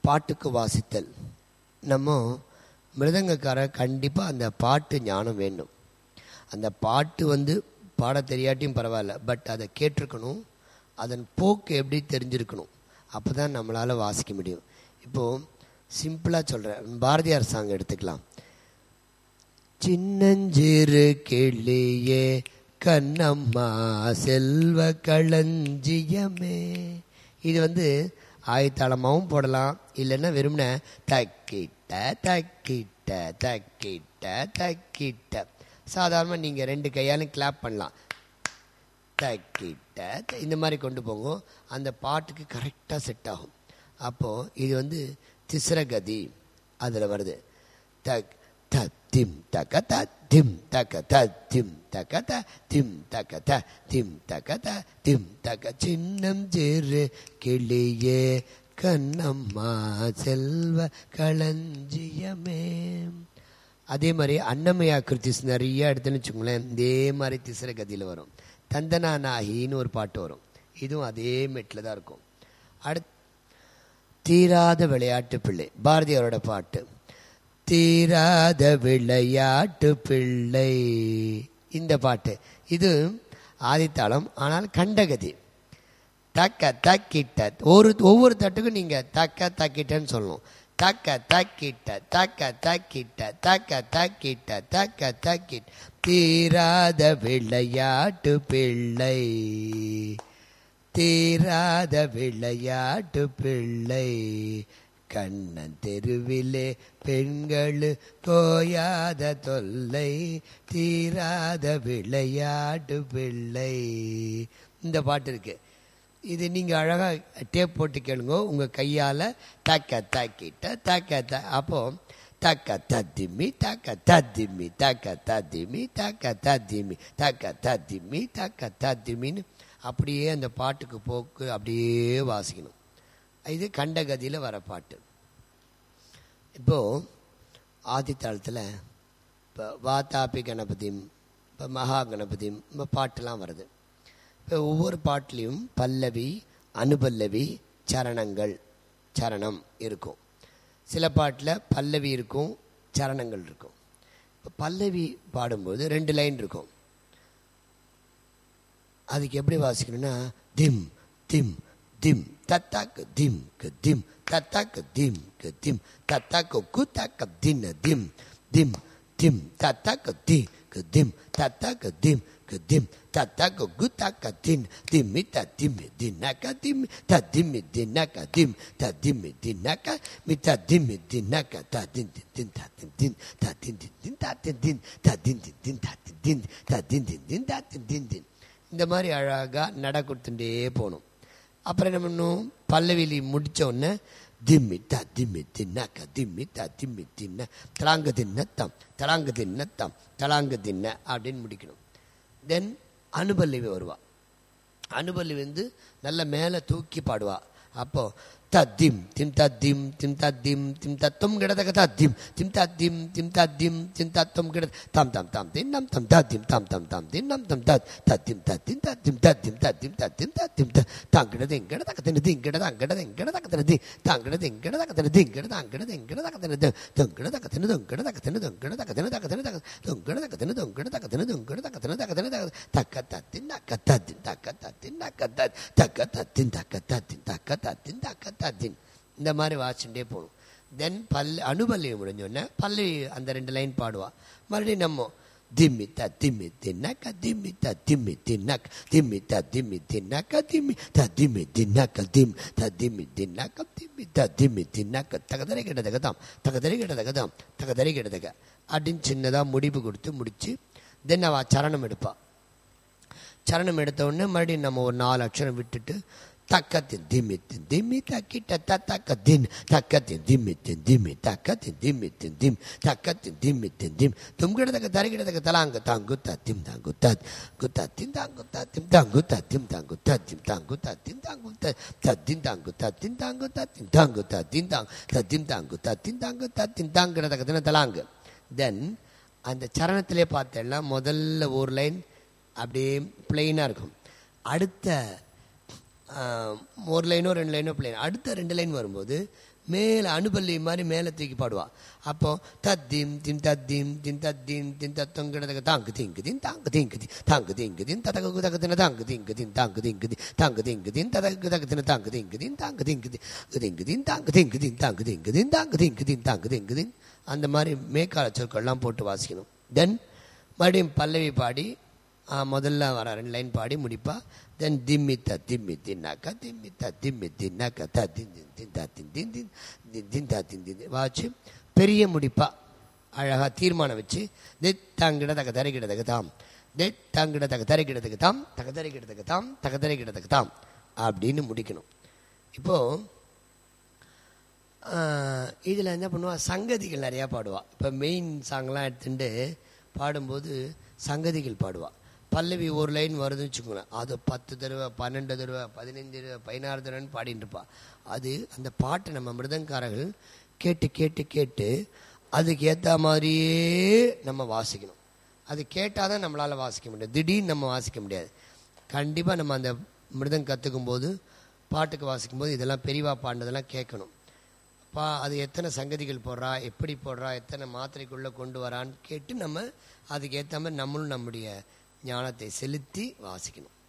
பாட்டுக்கு வாசித்தல் நம்ம மிருதங்கக்காரர் கண்டிப்பாக அந்த பாட்டு ஞானம் வேண்டும் அந்த பாட்டு வந்து பாட தெரியாட்டியும் பரவாயில்ல பட் அதை கேட்டிருக்கணும் அதன் போக்கு எப்படி தெரிஞ்சிருக்கணும் அப்போ தான் நம்மளால் வாசிக்க முடியும் இப்போது சிம்பிளாக சொல்கிறேன் பாரதியார் சாங் எடுத்துக்கலாம் சின்னஞ்சிறு கிளியே கண்ணம்மா செல்வ களஞ்சியமே இது வந்து ஆயத்தாளமாகவும் போடலாம் இல்லைன்னா வெறும்ன தக்கிட்ட தக்கிட்ட தக்கிட்ட தக்கிட்ட சாதாரணமாக நீங்கள் ரெண்டு கையாலும் கிளாப் பண்ணலாம் தக்கிட்ட த- இந்த மாதிரி கொண்டு போகும் அந்த பாட்டுக்கு கரெக்டாக செட் ஆகும் அப்போது இது வந்து திஸ்ரகதி அதில் வருது தக் த திம் தக த திம் தக த திம் தக த திம் தக த திம் தக த திம் தக சின்னம் சிறு கிளியே கண்ணம்மா செல்வ களஞ்சியமே அதே மாதிரி அன்னமயா கிருத்திஸ் நிறைய எடுத்துன்னு வச்சுக்கோங்களேன் இதே மாதிரி திசர கதியில் வரும் தந்தனா நாகின்னு ஒரு பாட்டு வரும் இதுவும் அதே மெட்டில் தான் இருக்கும் அடுத் தீராத விளையாட்டு பிள்ளை பாரதியாரோட பாட்டு தீராத விளையாட்டு பிள்ளை இந்த பாட்டு இது ஆதித்தாளம் ஆனால் கண்டகதி தக்க தக்கிட்ட ஒரு ஒவ்வொரு தட்டுக்கும் நீங்கள் தக்க தக்கிட்டன்னு சொல்லணும் தக்க தக்கிட்ட தக்க தக்கிட்ட தக்க தக்கிட்ட தக்க தக்கிட்ட தீராத விளையாட்டு பிள்ளை தீராத விளையாட்டு பிள்ளை கண்ணன் தெருவிலே பெண்கள் தோயாத தொல்லை தீராத விளையாட்டு பிள்ளை இந்த பாட்டு இருக்கு இது நீங்கள் அழகாக டேப் போட்டு கேளுங்க உங்கள் கையால் தக்க தக்கிட்ட தக்க த அப்போ தக்க தத்திமி தக்க தத்திமி தக்க தத்திமி தக்க தத்திமி தக்க தத்திமி தக்க தத்திமின்னு அப்படியே அந்த பாட்டுக்கு போக்கு அப்படியே வாசிக்கணும் இது கண்டகதியில் வர பாட்டு இப்போது ஆதித்தாளத்தில் இப்போ வாதாபி கணபதிம் இப்போ மகா கணபதிம் இப்போ பாட்டெல்லாம் வருது இப்போ ஒவ்வொரு பாட்டுலேயும் பல்லவி அனுபல்லவி சரணங்கள் சரணம் இருக்கும் சில பாட்டில் பல்லவி இருக்கும் சரணங்கள் இருக்கும் இப்போ பல்லவி பாடும்போது ரெண்டு லைன் இருக்கும் அதுக்கு எப்படி வாசிக்கணும்னா திம் திம் திம் தத்தாக்கு திம் கு திம் தத்தாக்கு திம் கு திம் தத்தாக்கு குத்தாக்க தின்ன திம் திம் திம் தத்தாக்கு தி கு திம் தத்தாக்கு திம் கு திம் தத்தாக்கு குத்தாக்க தின் திம்மி தத்திம்மி தின்னக்க திம்மி தத்திம்மி தின்னக்க திம் தத்திம்மி தின்னக்க மி தத்திம்மி தின்னக்க தத்தின் தின் தத்தின் தின் தத்தின் தின் தின் தத்தின் தின் தத்தின் தின் தின் தத்தின் தின் தத்தின் தின் தின் தத்தின் தின் தின் இந்த மாதிரி அழகாக நட கொடுத்துட்டே போகணும் அப்புறம் என்ன பண்ணும் பல்லவிலி முடிச்ச உடனே திம்மி த திம்மி தின்னக்க திம்மி த திம்மி தின்ன தலாங்கு தின்ன தம் தலாங்கு தின்ன தம் தலாங்கு தின்ன அப்படின்னு முடிக்கணும் தென் அனுபல்லவி வருவா அனுபல்லவி வந்து நல்ல மேலே தூக்கி பாடுவா அப்போ தத்திம் திம் தத்திம் திம் தத்திம் திம் தத்தும் கிடதக தத்திம் திம் தத்திம் திம் தத்திம் திம் தத்தும் கிட தம் தம் தம் தின் நம் தம் தத்திம் தம் தம் தம் தின் நம் தம் தத் தத்திம் தத்திம் தத்திம் தத்திம் தத்திம் தத்திம் தத்திம் த தாங்கிடது எங்கட தக்கத்தின திங்கிடது அங்கடது எங்கட தக்கத்தின தி தாங்கிடது எங்கட தக்கத்தின திங்கிடது அங்கடது எங்கட தக்கத்தின தி தொங்கிட தக்கத்தின தொங்கிட தக்கத்தின தொங்கிட தக்கத்தின தக்கத்தின தக்க தொங்கிட தக்கத்தின தொங்கிட தக்கத்தின தொங்கிட தக்கத்தின தக்கத்தின தக்க தக்க தத்தின் தக்க தத்தின் தக்க தத்தின் தக்க தத் தக்க தத்தின் தக்க தத்தின் தக்க தத்தின் தக்க தத்தின் இந்த மாதிரி வாசிச்சுட்டே போகணும் தென் பல் அனுபல்லி முடிஞ்சோடனே பல்லவி அந்த ரெண்டு லைன் பாடுவா மறுபடியும் நம்ம திம்மி த திம்மி தின்னக்க திம்மி த திம்மி தின்னக்க திம்மி த திம்மி தின்னக்க திம்மி த திம்மி தின்னக்க திம் த திம்மி தின்னக்க திம்மி த திம்மி தின்னக்க தகதரை கிடதகதாம் தகதரை கிடதகதாம் தகதரை கிடதக அப்படின்னு சின்னதாக முடிவு கொடுத்து முடிச்சு தென் அவள் சரணம் எடுப்பா சரணம் எடுத்த உடனே மறுபடியும் நம்ம ஒரு நாலு அக்ஷரம் விட்டுட்டு தக்கத்தின் திம்மித்தின் திம்மி தக்கிட்ட தக்க தின் தக்கத்தின் திம்மித்தின் திம்மி தக்கத்தின் திம்மித்தின் திம் தக்கத்தின் திம்மித்தின் திம் தும்கிடதக்க தருகிடதக்க தலாங்க தாங்கு தத்திம் தாங்கு தத் குத்தத்தின் தாங்கு தத்திம் தாங்கு தத்திம் தாங்கு தத்திம் தாங்கு தத்தின் தாங்கு தத்தின் தாங்கு தத்தின் தாங்கு தத்தின் தாங்கு தத்தின் தாங் தத்தின் தாங்கு தத்தின் தாங்கு தத்தின் தாங்கிடதக்க தின தலாங்கு தென் அந்த சரணத்திலே பார்த்தேன்னா முதல்ல ஒரு லைன் அப்படியே பிளெயினாக இருக்கும் அடுத்த ஆஹ், ஒரு லைனோ ரெண்டு லைனோ பிளெயின் அடுத்த ரெண்டு லைன் வரும்போது மேலே அனுபல்லி மாதிரி மேலே தூக்கி பாடுவா அப்போ தத்திம் தின் தத்திம் தின் தத்திம் தின் தத்தொங்கிடதக தாங்கு திங்கு தின் தாங்கு திங்கு தின் தாங்கு திங்கு தின் ததகு தகத்தின தாங்கு திங்கு தின் தாங்கு திங்கு தின் தாங்கு திங்கு தின் ததகு தகத்தின தாங்கு திங்கு தின் தாங்கு திங்கு தின் திங்கு தின் தாங்கு திங்கு தின் தாங்கு திங்கு தின் தாங்கு திங்கு தின் தாங்கு திங்கு தின் அந்த மாதிரி மேற்கால சொற்கள்லாம் போட்டு வாசிக்கணும் தென் மறுபடியும் பல்லவி பாடி ஆ, முதல்ல வர ரெண்டு லைன் பாடி முடிப்பா தென் திம்மி த திம்மி தின்னாக்கா திம்மி த திம்மி தின்னாக்கா த தின் தின் தின் தா தின் தின் தின் தின் தின் தா தின் தின் தின். வாச்சு பெரிய முடிப்பா அழகா தீர்மானம் வச்சு தித் தாங்கிட தக தரிகிடதக்கு தாம் தித் தாங்கிட தக தரிகிடதக்கு தாம் தக தரிகிடதக்கு தாம் தக தரிகிடதக்கு தாம் அப்படின்னு முடிக்கணும் இப்போ இதில் என்ன பண்ணுவா சங்கதிகள் நிறையா பாடுவா இப்போ மெயின் சாங்லாம் எடுத்துட்டு பாடும்போது சங்கதிகள் பாடுவா பல்லவி ஒரு லைன் வருதுன்னு வச்சுக்கோங்களேன் அது பத்து தடவை பன்னெண்டு தடவை பதினைஞ்சு தடவை பதினாறு தடவைன்னு பாடிட்டு இருப்பா அது அந்த பாட்டை நம்ம மிருதங்காரர்கள் கேட்டு கேட்டு கேட்டு அதுக்கு ஏற்ற மாதிரியே நம்ம வாசிக்கணும் அது கேட்டால் தான் நம்மளால் வாசிக்க முடியும் திடீர்னு நம்ம வாசிக்க முடியாது கண்டிப்பாக நம்ம அந்த மிருதம் கற்றுக்கும் போது பாட்டுக்கு வாசிக்கும் போது இதெல்லாம் பெரியவா பாடினதெல்லாம் கேட்கணும் பா அது எத்தனை சங்கதிகள் போடுறா எப்படி போடுறா எத்தனை மாத்திரைக்குள்ளே கொண்டு வரான்னு கேட்டு நம்ம அதுக்கு ஏற்ற மாதிரி நம்மளும் நம்முடைய ஞானத்தை செலுத்தி வாசிக்கணும்